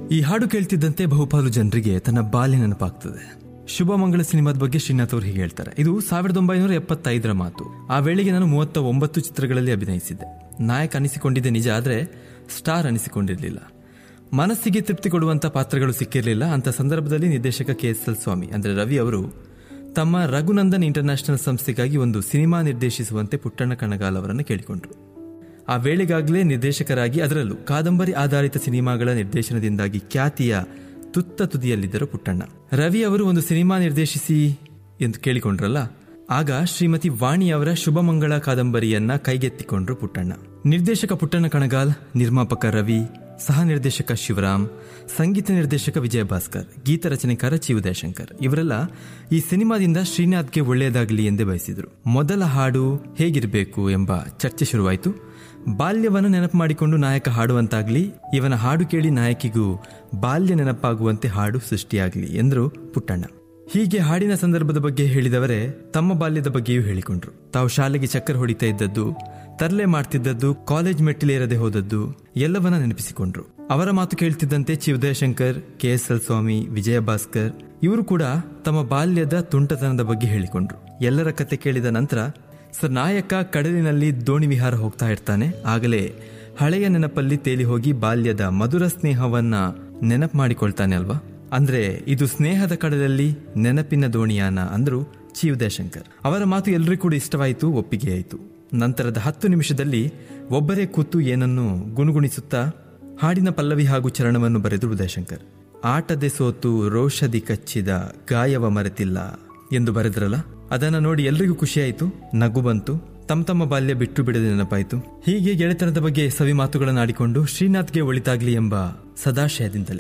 ಈ ಹಾಡು ಕೇಳ್ತಿದ್ದಂತೆ ಬಹುಪಾಲು ಜನರಿಗೆ ತನ್ನ ಬಾಲ್ಯ ನೆನಪಾಗ್ತದೆ ಶುಭ ಮಂಗಳ ಸಿನಿಮಾದ ಬಗ್ಗೆ ಶ್ರೀನಾಥ್ ಅವರು ಹೀಗೆ ಹೇಳ್ತಾರೆ ಇದು ಸಾವಿರದ ಒಂಬೈನೂರ ಎಪ್ಪತ್ತೈದರ ಮಾತು ಆ ವೇಳೆಗೆ ನಾನು ಮೂವತ್ತ ಒಂಬತ್ತು ಚಿತ್ರಗಳಲ್ಲಿ ಅಭಿನಯಿಸಿದ್ದೆ ನಾಯಕ ಅನಿಸಿಕೊಂಡಿದ್ದೆ ನಿಜ ಆದರೆ ಸ್ಟಾರ್ ಅನಿಸಿಕೊಂಡಿರಲಿಲ್ಲ ಮನಸ್ಸಿಗೆ ತೃಪ್ತಿ ಕೊಡುವಂತ ಪಾತ್ರಗಳು ಸಿಕ್ಕಿರಲಿಲ್ಲ ಅಂತ ಸಂದರ್ಭದಲ್ಲಿ ನಿರ್ದೇಶಕ ಕೆ ಎಸ್ ಎಲ್ ಸ್ವಾಮಿ ಅಂದ್ರೆ ರವಿ ಅವರು ತಮ್ಮ ರಘುನಂದನ್ ಇಂಟರ್ನ್ಯಾಷನಲ್ ಸಂಸ್ಥೆಗಾಗಿ ಒಂದು ಸಿನಿಮಾ ನಿರ್ದೇಶಿಸುವಂತೆ ಪುಟ್ಟಣ್ಣ ಕಣಗಾಲ್ ಅವರನ್ನು ಕೇಳಿಕೊಂಡ್ರು ಆ ವೇಳೆಗಾಗಲೇ ನಿರ್ದೇಶಕರಾಗಿ ಅದರಲ್ಲೂ ಕಾದಂಬರಿ ಆಧಾರಿತ ಸಿನಿಮಾಗಳ ನಿರ್ದೇಶನದಿಂದಾಗಿ ಖ್ಯಾತಿಯ ತುತ್ತ ತುದಿಯಲ್ಲಿದ್ದರು ಪುಟ್ಟಣ್ಣ ರವಿ ಅವರು ಒಂದು ಸಿನಿಮಾ ನಿರ್ದೇಶಿಸಿ ಎಂದು ಕೇಳಿಕೊಂಡ್ರಲ್ಲ ಆಗ ಶ್ರೀಮತಿ ವಾಣಿ ಅವರ ಶುಭಮಂಗಳ ಕಾದಂಬರಿಯನ್ನ ಕೈಗೆತ್ತಿಕೊಂಡ್ರು ಪುಟ್ಟಣ್ಣ ನಿರ್ದೇಶಕ ಪುಟ್ಟಣ್ಣ ಕಣಗಾಲ್ ನಿರ್ಮಾಪಕ ರವಿ ಸಹ ನಿರ್ದೇಶಕ ಶಿವರಾಮ್ ಸಂಗೀತ ನಿರ್ದೇಶಕ ವಿಜಯ ಭಾಸ್ಕರ್ ಗೀತ ರಚನೆಕಾರ ಚಿ ಉದಯಶಂಕರ್ ಇವರೆಲ್ಲ ಈ ಸಿನಿಮಾದಿಂದ ಶ್ರೀನಾಥ್ಗೆ ಒಳ್ಳೆಯದಾಗಲಿ ಎಂದೇ ಬಯಸಿದ್ರು ಮೊದಲ ಹಾಡು ಹೇಗಿರಬೇಕು ಎಂಬ ಚರ್ಚೆ ಶುರುವಾಯಿತು ಬಾಲ್ಯವನ್ನು ನೆನಪು ಮಾಡಿಕೊಂಡು ನಾಯಕ ಹಾಡುವಂತಾಗ್ಲಿ ಇವನ ಹಾಡು ಕೇಳಿ ನಾಯಕಿಗೂ ಬಾಲ್ಯ ನೆನಪಾಗುವಂತೆ ಹಾಡು ಸೃಷ್ಟಿಯಾಗಲಿ ಎಂದರು ಪುಟ್ಟಣ್ಣ ಹೀಗೆ ಹಾಡಿನ ಸಂದರ್ಭದ ಬಗ್ಗೆ ಹೇಳಿದವರೇ ತಮ್ಮ ಬಾಲ್ಯದ ಬಗ್ಗೆಯೂ ಹೇಳಿಕೊಂಡ್ರು ತಾವು ಶಾಲೆಗೆ ಚಕ್ಕರ್ ಹೊಡಿತಾ ಇದ್ದದ್ದು ತರ್ಲೆ ಮಾಡ್ತಿದ್ದದ್ದು ಕಾಲೇಜ್ ಮೆಟ್ಟಿಲೇರದೆ ಹೋದದ್ದು ಎಲ್ಲವನ್ನ ನೆನಪಿಸಿಕೊಂಡ್ರು ಅವರ ಮಾತು ಕೇಳ್ತಿದ್ದಂತೆ Chi Udayashankar K S L Swamy Vijaya Bhaskar ಇವರು ಕೂಡ ತಮ್ಮ ಬಾಲ್ಯದ ತುಂಟತನದ ಬಗ್ಗೆ ಹೇಳಿಕೊಂಡ್ರು ಎಲ್ಲರ ಕತೆ ಕೇಳಿದ ನಂತರ ಸರ್ ನಾಯಕ ಕಡಲಿನಲ್ಲಿ ದೋಣಿ ವಿಹಾರ ಹೋಗ್ತಾ ಇರ್ತಾನೆ ಆಗಲೇ ಹಳೆಯ ನೆನಪಲ್ಲಿ ತೇಲಿ ಹೋಗಿ ಬಾಲ್ಯದ ಮಧುರ ಸ್ನೇಹವನ್ನ ನೆನಪು ಮಾಡಿಕೊಳ್ತಾನೆ ಅಲ್ವಾ ಅಂದ್ರೆ ಇದು ಸ್ನೇಹದ ಕಡಲಲ್ಲಿ ನೆನಪಿನ ದೋಣಿಯಾನ ಅಂದ್ರು ಚಿ ಉದಯಶಂಕರ್ ಅವರ ಮಾತು ಎಲ್ಲರಿಗೂ ಕೂಡ ಇಷ್ಟವಾಯಿತು ಒಪ್ಪಿಗೆ ಆಯಿತು ನಂತರದ ಹತ್ತು ನಿಮಿಷದಲ್ಲಿ ಒಬ್ಬರೇ ಕೂತು ಏನನ್ನು ಗುಣಗುಣಿಸುತ್ತಾ ಹಾಡಿನ ಪಲ್ಲವಿ ಹಾಗೂ ಚರಣವನ್ನು ಬರೆದು ಉದಯಶಂಕರ್ ಆಟದೆ ಸೋತು ರೋಷದಿ ಕಚ್ಚಿದ ಗಾಯವ ಮರೆತಿಲ್ಲ ಎಂದು ಬರೆದ್ರಲ್ಲ ಅದನ್ನ ನೋಡಿ ಎಲ್ರಿಗೂ ಖುಷಿಯಾಯಿತು ನಗು ಬಂತು ತಮ್ಮ ತಮ್ಮ ಬಾಲ್ಯ ಬಿಟ್ಟು ಬಿಡದೆ ನೆನಪಾಯಿತು ಹೀಗೆ ಗೆಳೆತನದ ಬಗ್ಗೆ ಸವಿ ಮಾತುಗಳನ್ನು ಆಡಿಕೊಂಡು ಶ್ರೀನಾಥ್ಗೆ ಒಳಿತಾಗ್ಲಿ ಎಂಬ ಸದಾಶಯದಿಂದಲೇ